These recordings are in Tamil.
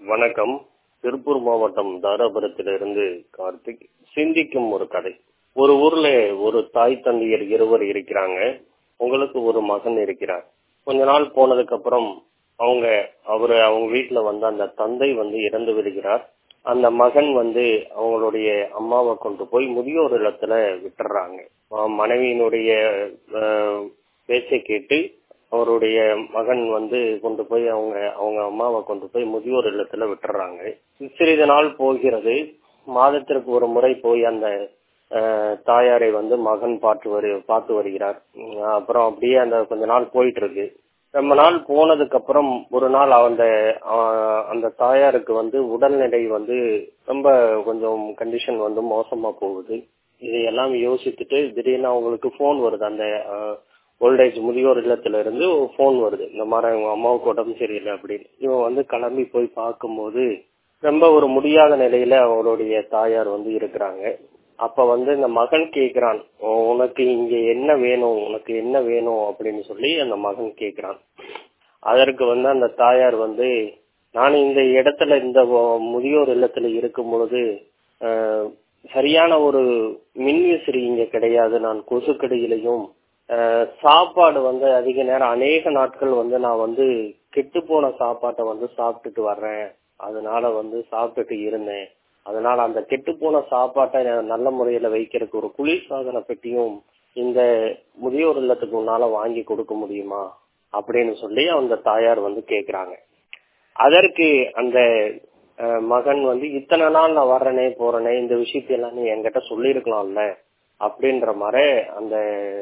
வணக்கம் திருப்பூர் மாவட்டம் தாராபுரத்திலிருந்து கார்த்திக் சிந்திக்கும் ஒரு கதை ஒரு ஊர்ல ஒரு தாய் தந்தையர் இருவர் இருக்கிறாங்க உங்களுக்கு ஒரு மகன் இருக்கிறார் கொஞ்ச நாள் போனதுக்கு அப்புறம் அவங்க அவரு அவங்க வீட்டுல வந்து அந்த தந்தை வந்து இறந்து விடுகிறார் அந்த மகன் வந்து அவங்களுடைய அம்மாவை கொண்டு போய் முதியோர் இல்லத்துல விட்டுறாங்க அஹ் மனைவியினுடைய அஹ், பேச்சை கேட்டு அவருடைய மகன் வந்து கொண்டு போய் அவங்க அவங்க அம்மாவை கொண்டு போய் முதியோர் இல்லத்துல விட்டுறாங்க சிறிது நாள் போகிறது மாதத்திற்கு ஒரு முறை போய் அந்த அஹ், தாயாரை வந்து மகன் பார்த்து வரு பார்த்து வருகிறார் உம், அப்புறம் அப்படியே அந்த கொஞ்ச நாள் போயிட்டு இருக்கு ரொம்ப நாள் போனதுக்கு அப்புறம் ஒரு நாள் அந்த அஹ், அந்த தாயாருக்கு வந்து உடல்நிலை வந்து ரொம்ப கொஞ்சம் கண்டிஷன் வந்து மோசமா போகுது இதையெல்லாம் யோசித்துட்டு திடீர்னு அவங்களுக்கு ஃபோன் வருது அந்த ஓல்டேஜ் முதியோர் இல்லத்துல இருந்து ஃபோன் வருது இந்த மாதிரி அவங்க அம்மாவுக்கு உடம்பு சரியில்லை அப்படின்னு இவன் வந்து கிளம்பி போய் பார்க்கும்போது ரொம்ப ஒரு முடியாத நிலையில அவருடைய தாயார் வந்து இருக்கிறாங்க அப்ப வந்து இந்த மகன் கேக்குறான் "உ- உனக்கு இங்க என்ன வேணும் உனக்கு என்ன வேணும் அப்படின்னு சொல்லி அந்த மகன் கேக்குறான் அதற்கு வந்து அந்த தாயார் வந்து நான் இந்த இடத்துல இந்த வ- முதியோர் இல்லத்துல இருக்கும் பொழுது அஹ், சரியான ஒரு மின்விசிறி இங்க கிடையாது நான் கொசுக்கடியிலையும் அஹ், சாப்பாடு வந்து அதிக நேரம் அநேக நாட்கள் வந்து நான் வந்து கெட்டு போன சாப்பாட்டை வந்து சாப்பிட்டுட்டு வர்றேன் அதனால வந்து சாப்பிட்டுட்டு இருந்தேன் அதனால அந்த கெட்டு போன சாப்பாட்டை நான் நல்ல முறையில வைக்கிறதுக்கு ஒரு குளிர்சாதன பெட்டியும் இந்த முதியோர் இல்லத்துக்கு உன்னால வாங்கி கொடுக்க முடியுமா அப்படின்னு சொல்லி அந்த தாயார் வந்து கேக்குறாங்க அதற்கு அந்த அஹ், மகன் வந்து இத்தனை நாள் நான் வர்றேனே போறேனே இந்த விஷயத்தையெல்லாம் நீ என்கிட்ட சொல்லியிருக்கலாம்ல அப்படின்ற மாதிரி அந்த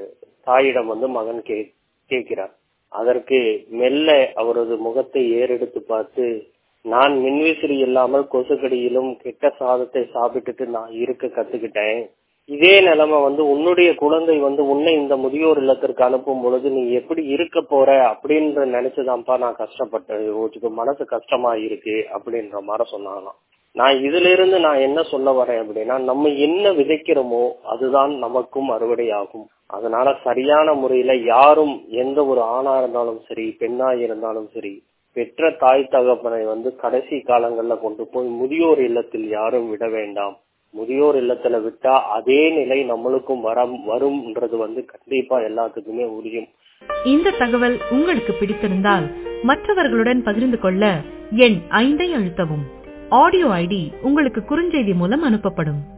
தாயிடம் வந்து மகன் கே கேட்கிறார் அதற்கு மெல்ல அவரது முகத்தை ஏறெடுத்து பார்த்து நான் மின்விசிறி இல்லாமல் கொசுக்கடியிலும் கெட்ட சாதத்தை சாப்பிட்டுட்டு நான் இருக்க கத்துக்கிட்டேன் இதே நிலைமை வந்து உன்னுடைய குழந்தை வந்து உன்னை இந்த முதியோர் இல்லத்திற்கு அனுப்பும் பொழுது நீ எப்படி இருக்க போற அப்படின்ற நினைச்சுதான்ப்பா நான் கஷ்டப்பட்டேன் உங்களுக்கு மனசு கஷ்டமா இருக்கு அப்படின்ற மாதிரி சொன்னாங்களாம் நான் இதுல இருந்து நான் என்ன சொல்ல வரேன் அப்படின்னா நம்ம என்ன விதைக்கிறோமோ அதுதான் நமக்கும் அறுவடை ஆகும் அதனால சரியான முறையில யாரும் எந்த ஒரு ஆணா இருந்தாலும் சரி பெண்ணா இருந்தாலும் சரி பெற்ற தாய் தகப்பனை வந்து கடைசி காலங்கள்ல கொண்டு போய் முதியோர் இல்லத்தில் யாரும் விட வேண்டாம் முதியோர் இல்லத்துல விட்டா அதே நிலை நம்மளுக்கும் வர வரும்ன்றது வந்து கண்டிப்பா எல்லாத்துக்குமே உரியும் இந்த தகவல் உங்களுக்கு பிடித்திருந்தால் மற்றவர்களுடன் பகிர்ந்து கொள்ள எண் ஐந்தை அழுத்தவும் ஆடியோ ஐடி உங்களுக்கு குறுஞ்செய்தி மூலம் அனுப்பப்படும்